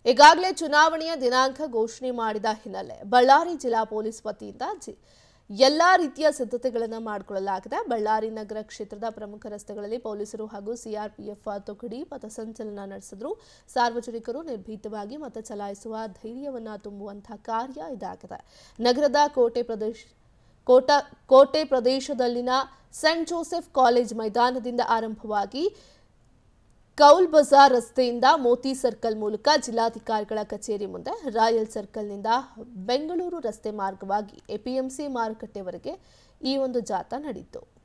ಈಗಾಗಲೇ ಚುನಾವಣೆಯ ದಿನಾಂಕ ಘೋಷಣೆ ಮಾಡಿದ ಹಿನ್ನೆಲೆ ಬಳ್ಳಾರಿ ಜಿಲ್ಲಾ ಪೊಲೀಸ್ ವತಿಯಿಂದ ಜಿ- ಎಲ್ಲಾ ರೀತಿಯ ಸಿದ್ಧತೆಗಳನ್ನು ಮಾಡಿಕೊಳ್ಳಲಾಗಿದೆ ಬಳ್ಳಾರಿ ನಗರ ಕ್ಷೇತ್ರದ ಪ್ರಮುಖ ರಸ್ತೆಗಳಲ್ಲಿ ಪೊಲೀಸರು ಹಾಗೂ ಸಿಆರ್ಪಿಎಫ್ ತುಕಡಿ ಪಥಸಂಚಲನ ನಡೆಸಿದ್ರು ಸಾರ್ವಜನಿಕರು ನಿರ್ಭೀತವಾಗಿ ಮತ ಚಲಾಯಿಸುವ ಧೈರ್ಯವನ್ನ ತುಂಬುವಂತಹ ಕಾರ್ಯ ಇದಾಗಿದೆ ನಗರದ ಕೋಟೆ ಪ್ರದೇಶ ಕೋಟ ಕೋಟೆ ಪ್ರದೇಶದಲ್ಲಿನ ಸೆಂಟ್ ಜೋಸೆಫ್ ಕಾಲೇಜ್ ಮೈದಾನದಿಂದ ಆರಂಭವಾಗಿ ಕೌಲ್ ಬಜಾರ್ ರಸ್ತೆಯಿಂದ ಮೋತಿ ಸರ್ಕಲ್ ಮೂಲಕ ಜಿಲ್ಲಾಧಿಕಾರಿಗಳ ಕಚೇರಿ ಮುಂದೆ ರಾಯಲ್ ಸರ್ಕಲ್ನಿಂದ ಬೆಂಗಳೂರು ರಸ್ತೆ ಮಾರ್ಗವಾಗಿ ಎಪಿಎಂಸಿ ಮಾರುಕಟ್ಟೆವರೆಗೆ ಈ ಒಂದು ಜಾಥಾ ನಡೆಯಿತು